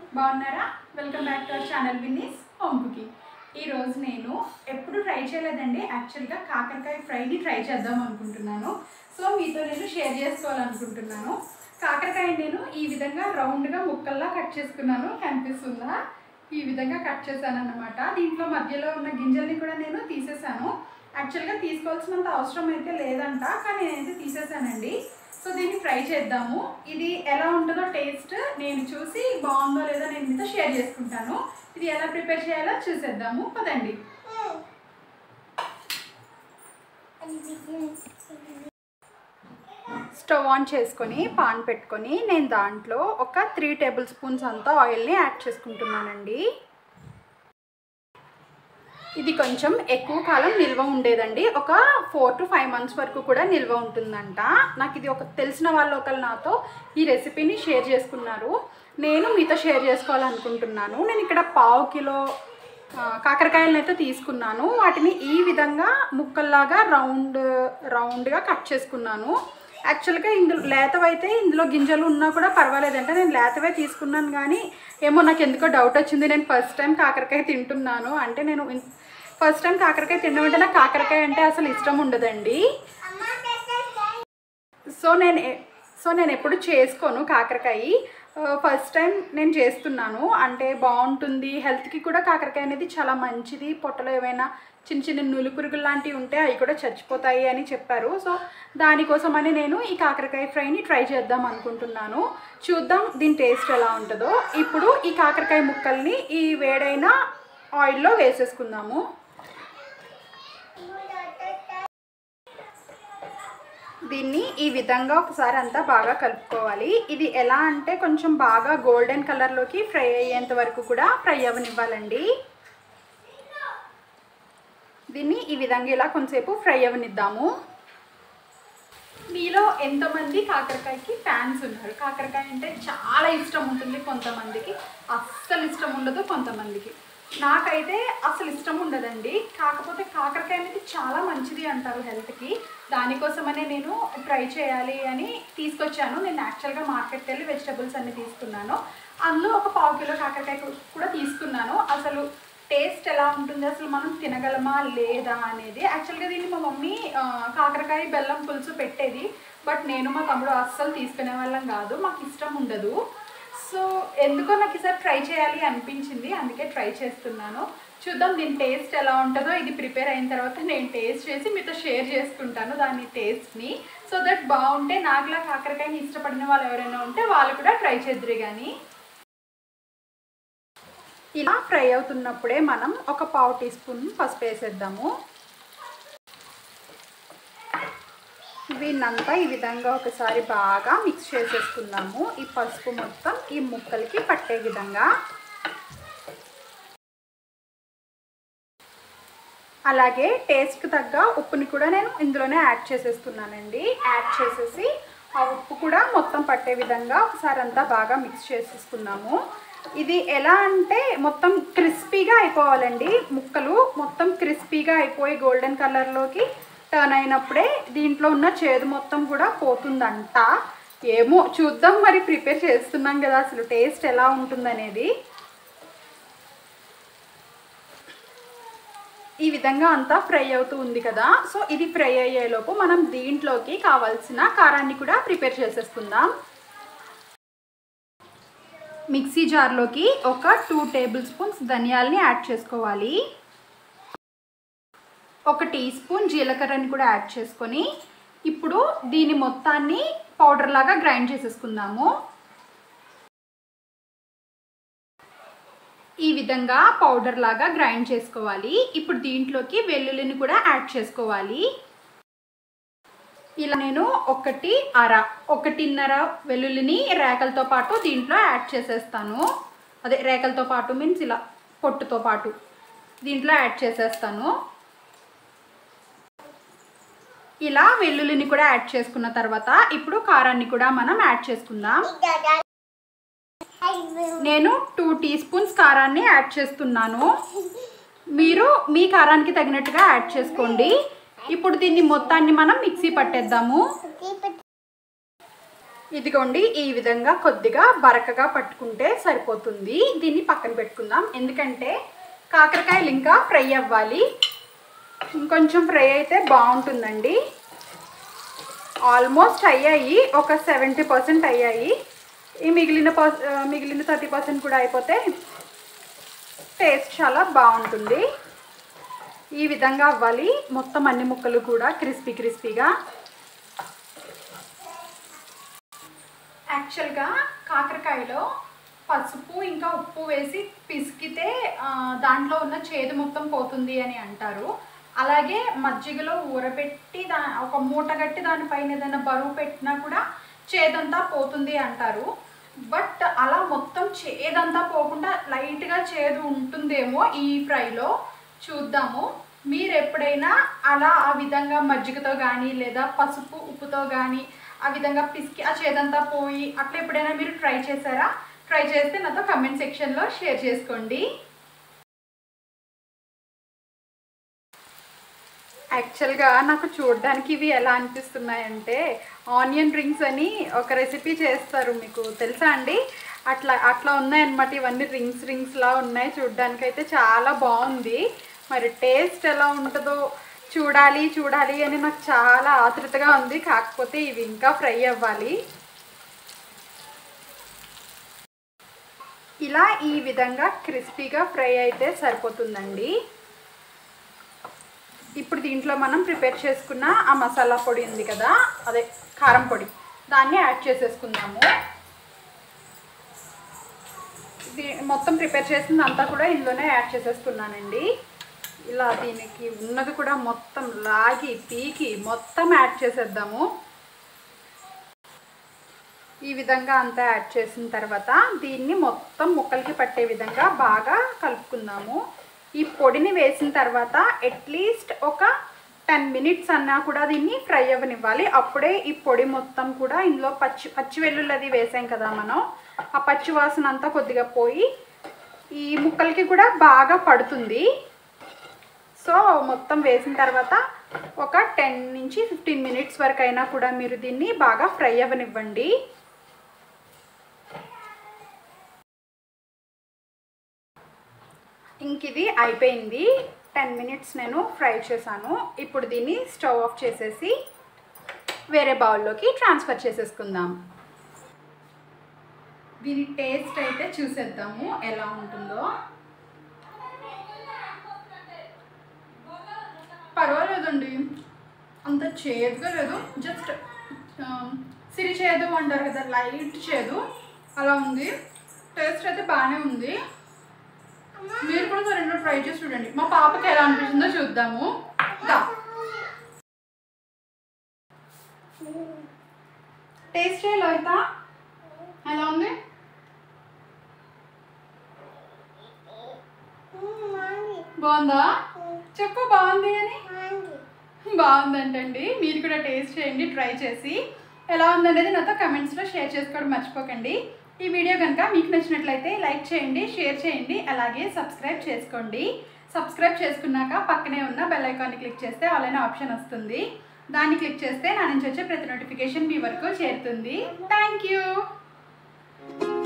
బాగున్నారా welcome back to our channel Vinni's home cooking ఈరోజు నేను ఎప్పుడు ట్రై చేయలేదండి యాక్చువల్గా కాకరకాయ ఫ్రైని ట్రై చేద్దాం అనుకుంటున్నాను సో మీతో నేను షేర్ చేసుకోవాలనుకుంటున్నాను కాకరకాయ నేను ఈ విధంగా రౌండ్గా ముక్కల్లా కట్ చేసుకున్నాను కనిపిస్తుందా ఈ విధంగా కట్ చేశాను అనమాట దీంట్లో మధ్యలో ఉన్న గింజల్ని కూడా నేను తీసేసాను యాక్చువల్గా తీసుకోవాల్సినంత అవసరం అయితే లేదంట కానీ నేనైతే తీసేసానండి సో దీన్ని ఫ్రై చేద్దాము ఇది ఎలా ఉంటుందో టేస్ట్ నేను చూసి బాగుందో లేదో నేను మీతో షేర్ చేసుకుంటాను ఇది ఎలా ప్రిపేర్ చేయాలో చూసేద్దాము పదండి స్టవ్ ఆన్ చేసుకొని పాన్ పెట్టుకొని నేను దాంట్లో ఒక త్రీ టేబుల్ స్పూన్స్ అంతా ఆయిల్ని యాడ్ చేసుకుంటున్నానండి ఇది కొంచెం ఎక్కువ కాలం నిల్వ ఉండేదండి ఒక ఫోర్ టు ఫైవ్ మంత్స్ వరకు కూడా నిల్వ ఉంటుందంట నాకు ఇది ఒక తెలిసిన వాళ్ళు ఒకరు నాతో ఈ రెసిపీని షేర్ చేసుకున్నారు నేను మీతో షేర్ చేసుకోవాలనుకుంటున్నాను నేను ఇక్కడ పావు కిలో ఆ, కాకరకాయలను అయితే తీసుకున్నాను వాటిని ఈ విధంగా ముక్కల్లాగా రౌండ్ రౌండ్గా కట్ చేసుకున్నాను యాక్చువల్గా ఇందులో లేతవైతే ఇందులో గింజలు ఉన్నా కూడా పర్వాలేదంటే నేను లేతవే తీసుకున్నాను కానీ ఏమో నాకు ఎందుకో డౌట్ వచ్చింది నేను ఫస్ట్ టైం కాకరకాయ తింటున్నాను అంటే నేను ఫస్ట్ టైం కాకరకాయ తినడం అంటే నాకు కాకరకాయ అంటే అసలు ఇష్టం ఉండదండి సో నేను ఎ- సో నేను ఎప్పుడు చేసుకోను కాకరకాయ ఫస్ట్ టైం నేను చేస్తున్నాను అంటే బాగుంటుంది హెల్త్కి కూడా కాకరకాయ అనేది చాలా మంచిది పొట్టలో ఏమైనా చిన్న చిన్న నులుపురుగులు లాంటివి ఉంటే అవి కూడా చచ్చిపోతాయి అని చెప్పారు సో దానికోసమని నేను ఈ కాకరకాయ ఫ్రైని ట్రై చేద్దాం అనుకుంటున్నాను చూద్దాం దీని టేస్ట్ ఎలా ఉంటుందో ఇప్పుడు ఈ కాకరకాయ ముక్కల్ని ఈ వేడైన ఆయిల్లో వేసేసుకుందాము దీన్ని ఈ విధంగా ఒకసారి అంతా బాగా కలుపుకోవాలి ఇది ఎలా అంటే కొంచెం బాగా గోల్డెన్ కలర్లోకి ఫ్రై అయ్యేంత వరకు కూడా ఫ్రై అవ్వనివ్వాలండి దీన్ని ఈ విధంగా ఇలా కొంచెంసేపు ఫ్రై అవ్వనిద్దాము మీలో ఎంతమంది కాకరకాయకి ఫ్యాన్స్ ఉన్నారు కాకరకాయ అంటే చాలా ఇష్టం ఉంటుంది కొంతమందికి అస్సలు ఇష్టం ఉండదు కొంతమందికి నాకైతే అసలు ఇష్టం ఉండదండి కాకపోతే కాకరకాయ అనేది చాలా మంచిది అంటారు హెల్త్కి దానికోసమనే నేను ట్రై చేయాలి అని తీసుకొచ్చాను నేను యాక్చువల్గా మార్కెట్కి వెళ్ళి వెజిటబుల్స్ అన్ని తీసుకున్నాను అందులో ఒక పావు కిలో కాకరకాయ కు- కూడా తీసుకున్నాను అసలు టేస్ట్ ఎలా ఉంటుంది అసలు మనం తినగలమా లేదా అనేది యాక్చువల్గా దీన్ని మా మమ్మీ ఆ, కాకరకాయ బెల్లం పులుసు పెట్టేది బట్ నేను మా తమ్ముడు అస్సలు తీసుకునే వాళ్ళం కాదు మాకు ఇష్టం ఉండదు సో ఎందుకో నాకు ఈసారి ట్రై చేయాలి అనిపించింది అందుకే ట్రై చేస్తున్నాను చూద్దాం దీని టేస్ట్ ఎలా ఉంటుందో ఇది ప్రిపేర్ అయిన తర్వాత నేను టేస్ట్ చేసి మీతో షేర్ చేసుకుంటాను దాని టేస్ట్ని సో దట్ బాగుంటే నాకులా కాకరకాయని ఇష్టపడిన వాళ్ళు ఎవరైనా ఉంటే వాళ్ళు కూడా ట్రై చేద్దరు కానీ ఇలా ఫ్రై అవుతున్నప్పుడే మనం ఒక పావు టీ స్పూన్ పసుపు వేసేద్దాము వీళ్ళంతా ఈ విధంగా ఒకసారి బాగా మిక్స్ చేసేసుకుందాము ఈ పసుపు మొత్తం ఈ ముక్కలకి పట్టే విధంగా అలాగే టేస్ట్కి తగ్గ ఉప్పుని కూడా నేను ఇందులోనే యాడ్ చేసేస్తున్నానండి యాడ్ చేసేసి ఆ ఉప్పు కూడా మొత్తం పట్టే విధంగా ఒకసారి అంతా బాగా మిక్స్ చేసేసుకున్నాము ఇది ఎలా అంటే మొత్తం క్రిస్పీగా అయిపోవాలండి ముక్కలు మొత్తం క్రిస్పీగా అయిపోయి గోల్డెన్ కలర్లోకి టర్న్ అయినప్పుడే దీంట్లో ఉన్న చేదు మొత్తం కూడా పోతుందంట ఏమో చూద్దాం మరి ప్రిపేర్ చేస్తున్నాం కదా అసలు టేస్ట్ ఎలా ఉంటుందనేది ఈ విధంగా అంతా ఫ్రై అవుతూ ఉంది కదా సో ఇది ఫ్రై అయ్యేలోపు మనం దీంట్లోకి కావాల్సిన కారాన్ని కూడా ప్రిపేర్ చేసేసుకుందాం మిక్సీ జార్లోకి ఒక టూ టేబుల్ స్పూన్స్ ధనియాల్ని యాడ్ చేసుకోవాలి ఒక టీ స్పూన్ జీలకర్రని కూడా యాడ్ చేసుకొని ఇప్పుడు దీని మొత్తాన్ని పౌడర్ లాగా గ్రైండ్ చేసేసుకుందాము ఈ విధంగా పౌడర్ లాగా గ్రైండ్ చేసుకోవాలి ఇప్పుడు దీంట్లోకి వెల్లుల్లిని కూడా యాడ్ చేసుకోవాలి ఇలా నేను ఒకటి అర ఒకటిన్నర వెల్లుల్లిని రేకలతో పాటు దీంట్లో యాడ్ చేసేస్తాను అదే రేకలతో పాటు మీన్స్ ఇలా పొట్టుతో పాటు దీంట్లో యాడ్ చేసేస్తాను ఇలా వెల్లుల్లిని కూడా యాడ్ చేసుకున్న తర్వాత ఇప్పుడు కారాన్ని కూడా మనం యాడ్ చేసుకుందాం నేను టూ టీ స్పూన్స్ కారాన్ని యాడ్ చేస్తున్నాను మీరు మీ కారానికి తగినట్టుగా యాడ్ చేసుకోండి ఇప్పుడు దీన్ని మొత్తాన్ని మనం మిక్సీ పట్టేద్దాము ఇదిగోండి ఈ విధంగా కొద్దిగా బరకగా పట్టుకుంటే సరిపోతుంది దీన్ని పక్కన పెట్టుకుందాం ఎందుకంటే కాకరకాయలు ఇంకా ఫ్రై అవ్వాలి ఇంకొంచెం ఫ్రై అయితే బాగుంటుందండి ఆల్మోస్ట్ అయ్యాయి ఒక సెవెంటీ పర్సెంట్ అయ్యాయి ఈ మిగిలిన పర్స్ మిగిలిన థర్టీ పర్సెంట్ కూడా అయిపోతే టేస్ట్ చాలా బాగుంటుంది ఈ విధంగా అవ్వాలి మొత్తం అన్ని ముక్కలు కూడా క్రిస్పీ క్రిస్పీగా యాక్చువల్గా కాకరకాయలో పసుపు ఇంకా ఉప్పు వేసి పిసికితే ఆ, దాంట్లో ఉన్న చేదు మొత్తం పోతుంది అని అంటారు అలాగే మజ్జిగలో ఊరబెట్టి దా ఒక మూట కట్టి దానిపైన ఏదైనా బరువు పెట్టినా కూడా చేదంతా పోతుంది అంటారు బట్ అలా మొత్తం చేదంతా పోకుండా లైట్గా చేదు ఉంటుందేమో ఈ ఫ్రైలో చూద్దాము మీరు ఎప్పుడైనా అలా ఆ విధంగా మజ్జిగతో కానీ లేదా పసుపు ఉప్పుతో కానీ ఆ విధంగా పిసికి ఆ చేదంతా పోయి అట్లా ఎప్పుడైనా మీరు ట్రై చేశారా ట్రై చేస్తే నాతో కమెంట్ సెక్షన్లో షేర్ చేసుకోండి యాక్చువల్గా నాకు చూడడానికి ఇవి ఎలా అనిపిస్తున్నాయంటే ఆనియన్ రింగ్స్ అని ఒక రెసిపీ చేస్తారు మీకు తెలుసా అండి అట్లా అట్లా ఉన్నాయన్నమాట ఇవన్నీ రింగ్స్ రింగ్స్లా ఉన్నాయి చూడడానికి అయితే చాలా బాగుంది మరి టేస్ట్ ఎలా ఉంటుందో చూడాలి చూడాలి అని నాకు చాలా ఆతృతగా ఉంది కాకపోతే ఇవి ఇంకా ఫ్రై అవ్వాలి ఇలా ఈ విధంగా క్రిస్పీగా ఫ్రై అయితే సరిపోతుందండి ఇప్పుడు దీంట్లో మనం ప్రిపేర్ చేసుకున్న ఆ మసాలా పొడి ఉంది కదా అదే కారం పొడి దాన్ని యాడ్ చేసేసుకుందాము ఇది మొత్తం ప్రిపేర్ చేసింది అంతా కూడా ఇందులోనే యాడ్ చేసేస్తున్నానండి ఇలా దీనికి ఉన్నది కూడా మొత్తం లాగి పీకి మొత్తం యాడ్ చేసేద్దాము ఈ విధంగా అంతా యాడ్ చేసిన తర్వాత దీన్ని మొత్తం ముక్కలకి పట్టే విధంగా బాగా కలుపుకుందాము ఈ పొడిని వేసిన తర్వాత అట్లీస్ట్ ఒక టెన్ మినిట్స్ అన్నా కూడా దీన్ని ఫ్రై అవ్వనివ్వాలి అప్పుడే ఈ పొడి మొత్తం కూడా ఇందులో పచ్చి పచ్చి వెల్లుల్లి అది వేసాం కదా మనం ఆ పచ్చి వాసన అంతా కొద్దిగా పోయి ఈ ముక్కలకి కూడా బాగా పడుతుంది సో మొత్తం వేసిన తర్వాత ఒక టెన్ నుంచి ఫిఫ్టీన్ మినిట్స్ వరకు అయినా కూడా మీరు దీన్ని బాగా ఫ్రై అవ్వనివ్వండి ఇంక ఇది అయిపోయింది టెన్ మినిట్స్ నేను ఫ్రై చేశాను ఇప్పుడు దీన్ని స్టవ్ ఆఫ్ చేసేసి వేరే బౌల్లోకి ట్రాన్స్ఫర్ చేసేసుకుందాం దీని టేస్ట్ అయితే చూసేద్దాము ఎలా ఉంటుందో పర్వాలేదండి అంత చేదుగా లేదు జస్ట్ సిరి చేదు అంటారు కదా లైట్ చేదు అలా ఉంది టేస్ట్ అయితే బాగానే ఉంది మీరు కూడా సరే రెండో ట్రై చేసి చూడండి మా పాపకి ఎలా అనిపిస్తుందో చూద్దాము దా. టేస్ట్ చేయాలి లోహిత ఎలా ఉంది బాగుందా చెప్పు బాగుంది అని బాగుందంటండి మీరు కూడా టేస్ట్ చేయండి ట్రై చేసి ఎలా ఉందనేది నాతో కమెంట్స్లో షేర్ చేసుకోవడం మర్చిపోకండి ఈ వీడియో కనుక మీకు నచ్చినట్లయితే లైక్ చేయండి షేర్ చేయండి అలాగే సబ్స్క్రైబ్ చేసుకోండి సబ్స్క్రైబ్ చేసుకున్నాక పక్కనే ఉన్న బెల్ ఐకాన్ని క్లిక్ చేస్తే ఆల్ అనే ఆప్షన్ వస్తుంది దాన్ని క్లిక్ చేస్తే నా నుంచి వచ్చే ప్రతి నోటిఫికేషన్ మీ వరకు చేరుతుంది థ్యాంక్ యూ